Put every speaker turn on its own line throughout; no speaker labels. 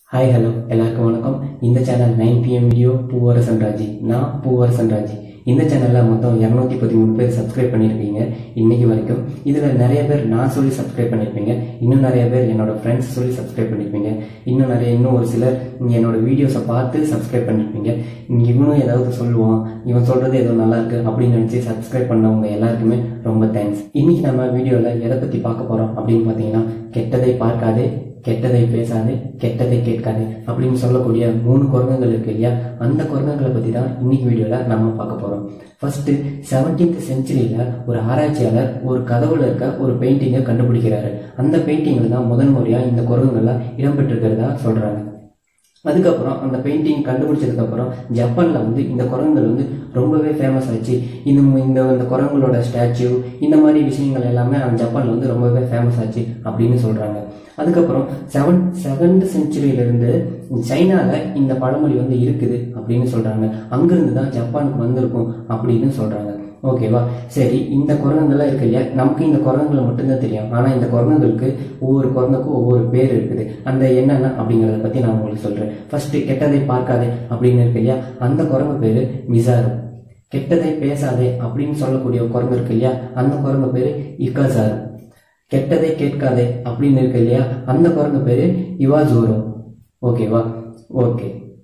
hi hello எல்லாருக்கும் வணக்கம் இந்த channel nine PM video Poovarasan Raji நான் பூவரசன் ராஜி இந்த சேனலில் மொத்தம் இரநூத்தி பதிமூணு பேர் சப்ஸ்கிரைப் பண்ணியிருப்பீங்க இன்னைக்கு வரைக்கும் இதில் நிறைய பேர் நான் சொல்லி சப்ஸ்கிரைப் பண்ணியிருப்பீங்க இன்னும் நிறைய பேர் என்னோட ஃப்ரெண்ட்ஸ் சொல்லி சப்ஸ்கிரைப் பண்ணியிருப்பீங்க இன்னும் நிறைய இன்னும் ஒரு சிலர் நீங்க என்னோட வீடியோஸை பார்த்து சப்ஸ்கிரைப் பண்ணியிருப்பீங்க இவனும் ஏதாவது சொல்லுவான் இவன் சொல்றது ஏதோ நல்லா இருக்கு அப்படின்னு நினச்சி சப்ஸ்கிரைப் பண்ணவங்க எல்லாருக்குமே ரொம்ப தேங்க்ஸ் இன்னைக்கு நம்ம வீடியோவில் எதை பற்றி பார்க்க போகிறோம் அப்படின்னு பார்த்தீங்கன்னா கெட்டதை பார்க்காதே கெட்டதை பேசாதே கெட்டதை கேட்காதே அப்படின்னு சொல்லக்கூடிய மூணு குரங்குகள் இருக்கு இல்லையா அந்த குரங்குகளை பற்றி தான் இன்னைக்கு வீடியோவில் நம்ம பார்க்க போகிறோம் ஃபர்ஸ்ட் செவன்டீன்த் செஞ்சுரியில் ஒரு ஆராய்ச்சியாளர் ஒரு கதவுல இருக்க ஒரு பெயிண்டிங்கை கண்டுபிடிக்கிறாரு அந்த பெயிண்டிங்கில் தான் முதல் முறையாக இந்த குரங்குகள்லாம் இடம்பெற்றிருக்கிறதா சொல்கிறாங்க அதுக்கப்புறம் அந்த பெயிண்டிங் கண்டுபிடிச்சதுக்கு அப்புறம் ஜப்பான்ல வந்து இந்த குரங்குகள் வந்து ரொம்பவே ஃபேமஸ் ஆச்சு இந்த இந்த இந்த குரங்குகளோட ஸ்டாச்சு இந்த மாதிரி விஷயங்கள் எல்லாமே அந்த ஜப்பான்ல வந்து ரொம்பவே ஃபேமஸ் ஆச்சு அப்படின்னு சொல்றாங்க அதுக்கப்புறம் செவன் செவன்த் செஞ்சுரியிலிருந்து சைனால இந்த பழமொழி வந்து இருக்குது அப்படின்னு சொல்றாங்க அங்கிருந்து தான் ஜப்பானுக்கு வந்திருக்கும் அப்படின்னு சொல்றாங்க ஓகேவா சரி இந்த குரங்குகள்லாம் இருக்கு இல்லையா நமக்கு இந்த குரங்குகளை மட்டும்தான் தெரியும் ஆனால் இந்த குரங்குகளுக்கு ஒவ்வொரு குரங்குக்கும் ஒவ்வொரு பேர் இருக்குது அந்த என்னென்ன அப்படிங்கிறத பற்றி நான் உங்களுக்கு சொல்கிறேன் ஃபர்ஸ்ட் கெட்டதை பார்க்காதே அப்படின்னு இருக்கு இல்லையா அந்த குரங்கு பேர் மிசாரு கெட்டதை பேசாதே அப்படின்னு சொல்லக்கூடிய குரங்கு இருக்கு இல்லையா அந்த குரங்கு பேர் இக்காசாரு கெட்டதை கேட்காதே அப்படின்னு இருக்கு இல்லையா அந்த குரங்கு பேர் இவாசூரோ ஓகேவா ஓகே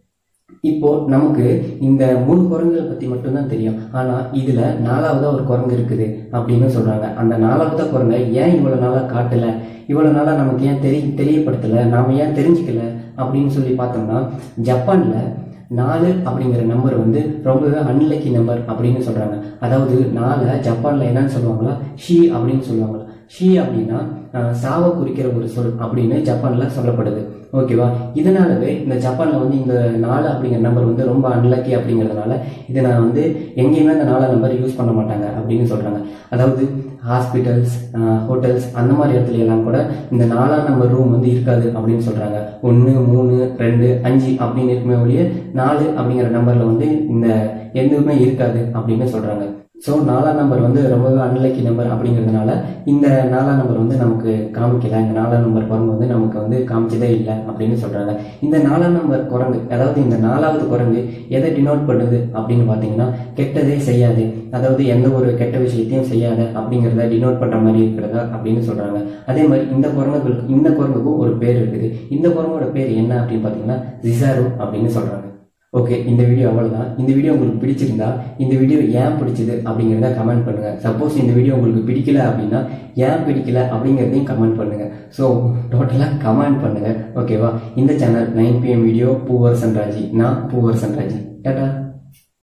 இப்போ நமக்கு இந்த மூணு குரங்குகளை பத்தி மட்டும்தான் தெரியும் ஆனா இதுல நாலாவதா ஒரு குரங்கு இருக்குது அப்படின்னு சொல்றாங்க அந்த நாலாவதா குரங்கை ஏன் இவ்வளவு நாளா காட்டல இவ்வளவு நாளா நமக்கு ஏன் தெரிய தெரியப்படுத்தல நாம ஏன் தெரிஞ்சுக்கல அப்படின்னு சொல்லி பார்த்தோம்னா ஜப்பான்ல நாலு அப்படிங்கிற நம்பர் வந்து ரொம்பவே அன்லக்கி நம்பர் அப்படின்னு சொல்றாங்க அதாவது நாலை ஜப்பான்ல என்னன்னு சொல்லுவாங்களா ஷி அப்படின்னு சொல்லுவாங்களா ஷி அப்படின்னா சாவை குறிக்கிற ஒரு சொல் அப்படின்னு ஜப்பான்ல சொல்லப்படுது ஓகேவா இதனாலவே இந்த ஜப்பான்ல வந்து இந்த நாலு அப்படிங்கிற நம்பர் வந்து ரொம்ப அன்லக்கி அப்படிங்கிறதுனால இதை நான் வந்து எங்கேயுமே அந்த நாலு நம்பர் யூஸ் பண்ண மாட்டாங்க அப்படின்னு சொல்றாங்க அதாவது ஹாஸ்பிட்டல்ஸ் ஹோட்டல்ஸ் அந்த மாதிரி இடத்துல எல்லாம் கூட இந்த நாலாம் நம்பர் ரூம் வந்து இருக்காது அப்படின்னு சொல்றாங்க ஒன்று மூணு ரெண்டு அஞ்சு அப்படின்னு இருக்குமே ஒழிய நாலு அப்படிங்கிற நம்பர்ல வந்து இந்த எதுவுமே இருக்காது அப்படின்னு சொல்றாங்க ஸோ நாலாம் நம்பர் வந்து ரொம்பவே அன்லக்கி நம்பர் அப்படிங்கிறதுனால இந்த நாலாம் நம்பர் வந்து நமக்கு காமிக்கல இந்த நாலாம் நம்பர் குரங்கு வந்து நமக்கு வந்து காமிச்சதே இல்லை அப்படின்னு சொல்றாங்க இந்த நாலாம் நம்பர் குரங்கு அதாவது இந்த நாலாவது குரங்கு எதை டினோட் பண்ணுது அப்படின்னு பார்த்தீங்கன்னா கெட்டதே செய்யாது அதாவது எந்த ஒரு கெட்ட விஷயத்தையும் செய்யாத அப்படிங்கிறத டினோட் பண்ற மாதிரி இருக்கிறதா அப்படின்னு சொல்றாங்க அதே மாதிரி இந்த குரங்குகளுக்கு இந்த குரங்குக்கும் ஒரு பேர் இருக்குது இந்த குரங்கோட பேர் என்ன அப்படின்னு பார்த்தீங்கன்னா ஜிசாரு அப்படின்னு சொல்றாங்க ஓகே இந்த வீடியோ அவ்வளோதான் இந்த வீடியோ உங்களுக்கு பிடிச்சிருந்தா இந்த வீடியோ ஏன் பிடிச்சது அப்படிங்கிறத கமெண்ட் பண்ணுங்க சப்போஸ் இந்த வீடியோ உங்களுக்கு பிடிக்கல அப்படின்னா ஏன் பிடிக்கல அப்படிங்கிறதையும் கமெண்ட் பண்ணுங்க ஸோ டோட்டலாக கமெண்ட் பண்ணுங்க ஓகேவா இந்த channel nine PM video Poovarasan நான் பூவர் சன்ராஜி டாடா